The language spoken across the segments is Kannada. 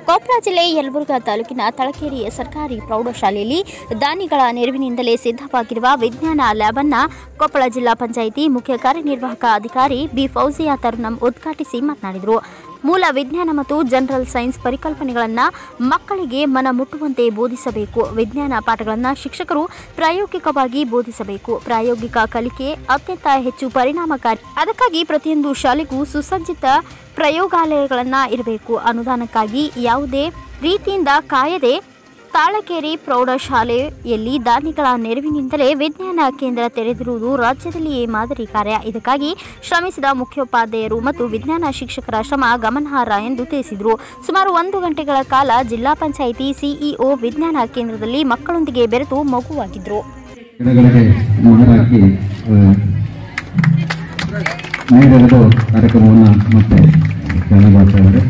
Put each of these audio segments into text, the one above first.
ಕೊಪ್ಪಳ ಜಿಲ್ಲೆ ಯಲಬುರ್ಗಾ ತಾಲೂಕಿನ ತಳಕೇರಿಯ ಸರ್ಕಾರಿ ಪ್ರೌಢಶಾಲೆಯಲ್ಲಿ ದಾನಿಗಳ ನೆರವಿನಿಂದಲೇ ಸಿದ್ಧವಾಗಿರುವ ವಿಜ್ಞಾನ ಲ್ಯಾಬ್ ಅನ್ನ ಕೊಪ್ಪಳ ಜಿಲ್ಲಾ ಪಂಚಾಯಿತಿ ಮುಖ್ಯ ಕಾರ್ಯನಿರ್ವಾಹಕ ಅಧಿಕಾರಿ ಬಿ ಫೌಜಿಯಾ ತರುಣಂ ಉದ್ಘಾಟಿಸಿ ಮಾತನಾಡಿದರು ಮೂಲ ವಿಜ್ಞಾನ ಮತ್ತು ಜನರಲ್ ಸೈನ್ಸ್ ಪರಿಕಲ್ಪನೆಗಳನ್ನು ಮಕ್ಕಳಿಗೆ ಮನ ಮುಟ್ಟುವಂತೆ ಬೋಧಿಸಬೇಕು ವಿಜ್ಞಾನ ಪಾಠಗಳನ್ನು ಶಿಕ್ಷಕರು ಪ್ರಾಯೋಗಿಕವಾಗಿ ಬೋಧಿಸಬೇಕು ಪ್ರಾಯೋಗಿಕ ಕಲಿಕೆ ಅತ್ಯಂತ ಹೆಚ್ಚು ಪರಿಣಾಮಕಾರಿ ಅದಕ್ಕಾಗಿ ಪ್ರತಿಯೊಂದು ಶಾಲೆಗೂ ಸುಸಜ್ಜಿತ ಪ್ರಯೋಗಾಲಯಗಳನ್ನು ಇರಬೇಕು ಅನುದಾನಕ್ಕಾಗಿ ಯಾವುದೇ ರೀತಿಯಿಂದ ಕಾಯದೆ ತಾಳಕೇರಿ ಪ್ರೌಢಶಾಲೆಯಲ್ಲಿ ದಾನಿಗಳ ನೆರವಿನಿಂದಲೇ ವಿಜ್ಞಾನ ಕೇಂದ್ರ ತೆರೆದಿರುವುದು ರಾಜ್ಯದಲ್ಲಿಯೇ ಮಾದರಿ ಕಾರ್ಯ ಇದಕ್ಕಾಗಿ ಶ್ರಮಿಸಿದ ಮುಖ್ಯೋಪಾಧ್ಯಾಯರು ಮತ್ತು ವಿಜ್ಞಾನ ಶಿಕ್ಷಕರ ಶ್ರಮ ಗಮನಾರ್ಹ ಎಂದು ತಿಳಿಸಿದರು ಸುಮಾರು ಒಂದು ಗಂಟೆಗಳ ಕಾಲ ಜಿಲ್ಲಾ ಪಂಚಾಯಿತಿ ಸಿಇಒ ವಿಜ್ಞಾನ ಕೇಂದ್ರದಲ್ಲಿ ಮಕ್ಕಳೊಂದಿಗೆ ಬೆರೆತು ಮಗುವಾಗಿದ್ದರು ಗಿಡಗಳಿಗೆ ಮಹರಾಗಿ ಮಹಿಳೆಯರದು ಕಾರ್ಯಕ್ರಮವನ್ನು ಮತ್ತೆ ಜಾರಿ ಮಾಡ್ತಾ ಇದ್ದಾರೆ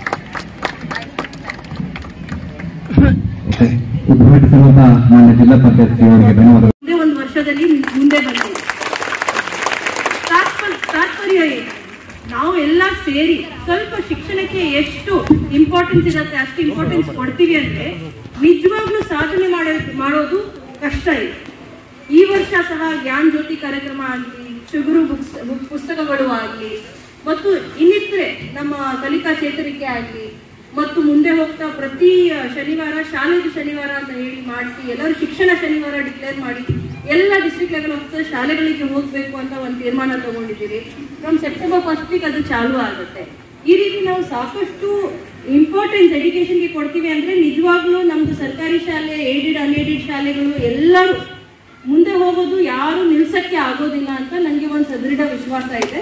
ಮತ್ತೆ ಉದ್ಘಾಟಿಸಿರುವಂತ ಮಾನ್ಯ ಜಿಲ್ಲಾ ಪಂಚಾಯತ್ ಅವರಿಗೆ ಧನ್ಯವಾದಗಳು ಮುಂದೆ ಒಂದು ವರ್ಷದಲ್ಲಿ ಮುಂದೆ ಬಂದಿದೆ ತಾತ್ಪರ್ಯ ತಾತ್ಪರ್ಯ ಏನು ನಾವು ಎಲ್ಲ ಸೇರಿ ಸ್ವಲ್ಪ ಶಿಕ್ಷಣಕ್ಕೆ ಎಷ್ಟು ಇಂಪಾರ್ಟೆನ್ಸ್ ಇರುತ್ತೆ ಅಷ್ಟು ಇಂಪಾರ್ಟೆನ್ಸ್ ಕೊಡ್ತೀವಿ ಅಂದ್ರೆ ನಿಜವಾಗ್ಲೂ ಸಾಧನೆ ಮಾಡೋದು ಮಾಡೋದು ಕಷ್ಟ ಇದೆ ಈ ವರ್ಷ ಸಹ ಜ್ಞಾನ ಜ್ಯೋತಿ ಕಾರ್ಯಕ್ರಮ ಆಗಲಿ ಶುಗುರು ಬುಕ್ಸ್ ಬುಕ್ ಪುಸ್ತಕಗಳು ಆಗಲಿ ಮತ್ತು ಇನ್ನಿತರೆ ನಮ್ಮ ಕಲಿಕಾ ಚೇತರಿಕೆ ಆಗಲಿ ಮತ್ತು ಮುಂದೆ ಹೋಗ್ತಾ ಪ್ರತಿ ಶನಿವಾರ ಶಾಲೆಗೆ ಶನಿವಾರ ಅಂತ ಹೇಳಿ ಮಾಡಿಸಿ ಎಲ್ಲರೂ ಶಿಕ್ಷಣ ಶನಿವಾರ ಡಿಕ್ಲೇರ್ ಮಾಡಿ ಎಲ್ಲ ಡಿಸ್ಟ್ರಿಕ್ಟ್ ಲೆವೆಲ್ ಆಫ್ ಶಾಲೆಗಳಿಗೆ ಹೋಗಬೇಕು ಅಂತ ಒಂದು ತೀರ್ಮಾನ ತಗೊಂಡಿದ್ದೀರಿ ನಮ್ಮ ಸೆಪ್ಟೆಂಬರ್ ಫಸ್ಟ್ ವೀಕ್ ಅದು ಚಾಲೂ ಆಗುತ್ತೆ ಈ ರೀತಿ ನಾವು ಸಾಕಷ್ಟು ಇಂಪಾರ್ಟೆನ್ಸ್ ಎಜುಕೇಶನ್ಗೆ ಕೊಡ್ತೀವಿ ಅಂದ್ರೆ ನಿಜವಾಗ್ಲೂ ನಮ್ದು ಸರ್ಕಾರಿ ಶಾಲೆ ಏಡೆಡ್ ಅನ್ಏಡೆಡ್ ಶಾಲೆಗಳು ಎಲ್ಲರೂ ಮುಂದೆ ಹೋಗೋದು ಯಾರು ನಿಲ್ಸಕ್ಕೆ ಆಗೋದಿಲ್ಲ ಅಂತ ನನಗೆ ಒಂದು ಸದೃಢ ವಿಶ್ವಾಸ ಇದೆ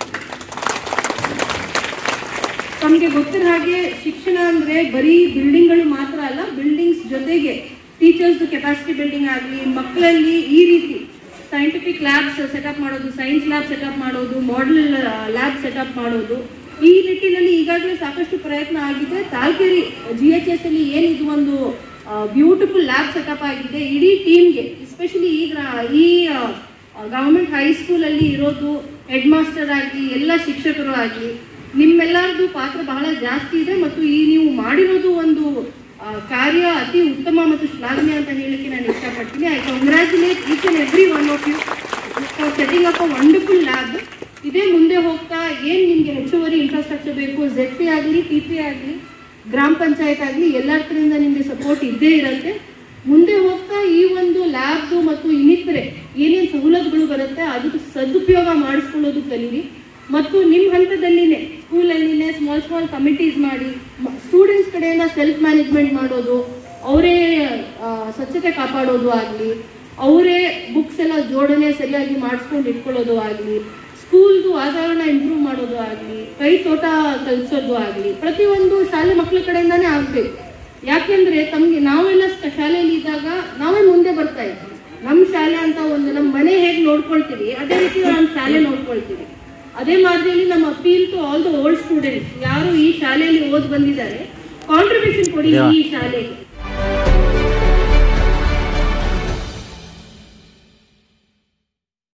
ತಮಗೆ ಗೊತ್ತಿರೋ ಹಾಗೆ ಶಿಕ್ಷಣ ಅಂದ್ರೆ ಬರೀ ಬಿಲ್ಡಿಂಗ್ಗಳು ಮಾತ್ರ ಅಲ್ಲ ಬಿಲ್ಡಿಂಗ್ಸ್ ಜೊತೆಗೆ ಟೀಚರ್ಸ್ ಕೆಪಾಸಿಟಿ ಬಿಲ್ಡಿಂಗ್ ಆಗಲಿ ಮಕ್ಕಳಲ್ಲಿ ಈ ರೀತಿ ಸೈಂಟಿಫಿಕ್ ಲ್ಯಾಬ್ಸ್ ಸೆಟಪ್ ಮಾಡೋದು ಸೈನ್ಸ್ ಲ್ಯಾಬ್ ಸೆಟಪ್ ಮಾಡೋದು ಮಾಡೆಲ್ ಲ್ಯಾಬ್ ಸೆಟಪ್ ಮಾಡೋದು ಈ ನಿಟ್ಟಿನಲ್ಲಿ ಈಗಾಗಲೇ ಸಾಕಷ್ಟು ಪ್ರಯತ್ನ ಆಗಿದೆ ತಾಲ್ಕೇರಿ ಜಿ ಎಚ್ ಎಸ್ ಅಲ್ಲಿ ಏನಿದು ಒಂದು ಬ್ಯೂಟಿಫುಲ್ ಲ್ಯಾಬ್ ಸೆಟಪ್ ಆಗಿದೆ ಇಡೀ ಟೀಮ್ಗೆ ಎಸ್ಪೆಷಲಿ ಈ ಗ್ರಾ- ಈ ಗವರ್ಮೆಂಟ್ ಹೈಸ್ಕೂಲಲ್ಲಿ ಇರೋದು ಹೆಡ್ ಮಾಸ್ಟರ್ ಆಗಲಿ ಎಲ್ಲ ಶಿಕ್ಷಕರು ಆಗಲಿ ನಿಮ್ಮೆಲ್ಲರದು ಪಾತ್ರ ಬಹಳ ಜಾಸ್ತಿ ಇದೆ ಮತ್ತು ಈ ನೀವು ಮಾಡಿರೋದು ಒಂದು ಆ, ಕಾರ್ಯ ಅತಿ ಉತ್ತಮ ಮತ್ತು ಶ್ಲಾಘನೀಯ ಅಂತ ಹೇಳಲಿಕ್ಕೆ ನಾನು ಇಷ್ಟಪಡ್ತೀನಿ I congratulate each and every one of you for setting up a wonderful lab ಇದೇ ಮುಂದೆ ಹೋಗ್ತಾ ಏನು ನಿಮಗೆ ಹೆಚ್ಚುವರಿ ಇನ್ಫ್ರಾಸ್ಟ್ರಕ್ಚರ್ ಬೇಕು ಜೆಡ್ ಪಿ ಆಗಲಿ ಟಿ ಪಿ ಆಗಲಿ ಗ್ರಾಮ ಪಂಚಾಯತ್ ಆಗಲಿ ಎಲ್ಲರ ಕಡೆಯಿಂದ ನಿಮಗೆ ಸಪೋರ್ಟ್ ಇದ್ದೇ ಇರುತ್ತೆ ಮುಂದೆ ಹೋಗ್ತಾ ಈ ಒಂದು ಲ್ಯಾಬ್ದು ಮತ್ತು ಇನ್ನಿತರೆ ಏನೇನು ಸವಲತ್ತುಗಳು ಬರುತ್ತೆ ಅದಕ್ಕೆ ಸದುಪಯೋಗ ಮಾಡಿಸ್ಕೊಳ್ಳೋದು ಕಲೀರಿ ಮತ್ತು ನಿಮ್ಮ ಹಂತದಲ್ಲಿನೇ ಸ್ಕೂಲಲ್ಲಿನೇ ಸ್ಮಾಲ್ ಸ್ಮಾಲ್ ಕಮಿಟೀಸ್ ಮಾಡಿ ಸ್ಟೂಡೆಂಟ್ಸ್ ಕಡೆಯಿಂದ ಸೆಲ್ಫ್ ಮ್ಯಾನೇಜ್ಮೆಂಟ್ ಮಾಡೋದು ಅವರೇ ಸ್ವಚ್ಛತೆ ಕಾಪಾಡೋದು ಆಗಲಿ ಅವರೇ ಬುಕ್ಸ್ ಎಲ್ಲ ಜೋಡಣೆ ಸರಿಯಾಗಿ ಮಾಡಿಸ್ಕೊಂಡು ಇಟ್ಕೊಳ್ಳೋದು ಆಗಲಿ ಸ್ಕೂಲ್ದು ವಾತಾವರಣ ಇಂಪ್ರೂವ್ ಮಾಡೋದು ಆಗಲಿ ಕೈ ತೋಟ ಕಲಿಸೋದು ಆಗಲಿ ಪ್ರತಿಯೊಂದು ಶಾಲೆ ಮಕ್ಕಳ ಕಡೆಯಿಂದಾನೇ ಆಗಬೇಕು ಯಾಕೆಂದ್ರೆ ತಮಗೆ ನಾವೆಲ್ಲ ಸ- ಶಾಲೆಯಲ್ಲಿ ಇದ್ದಾಗ ನಾವೇ ಮುಂದೆ ಬರ್ತಾ ಇದ್ವಿ ನಮ್ಮ ಶಾಲೆ ಅಂತ ಒಂದು ನಮ್ಮ ಮನೆ ಹೇಗೆ ನೋಡ್ಕೊಳ್ತೀವಿ ಅದೇ ರೀತಿ ನಮ್ಮ ಶಾಲೆ ನೋಡ್ಕೊಳ್ತೀವಿ ಅದೇ ಮಾದರಿಯಲ್ಲಿ ನಮ್ಮ appeal to all the old students ಯಾರು ಈ ಶಾಲೆಯಲ್ಲಿ ಓದ್ ಬಂದಿದ್ದಾರೆ ಕಾಂಟ್ರಿಬ್ಯೂಷನ್ ಕೊಡಿ ಈ ಶಾಲೆಗೆ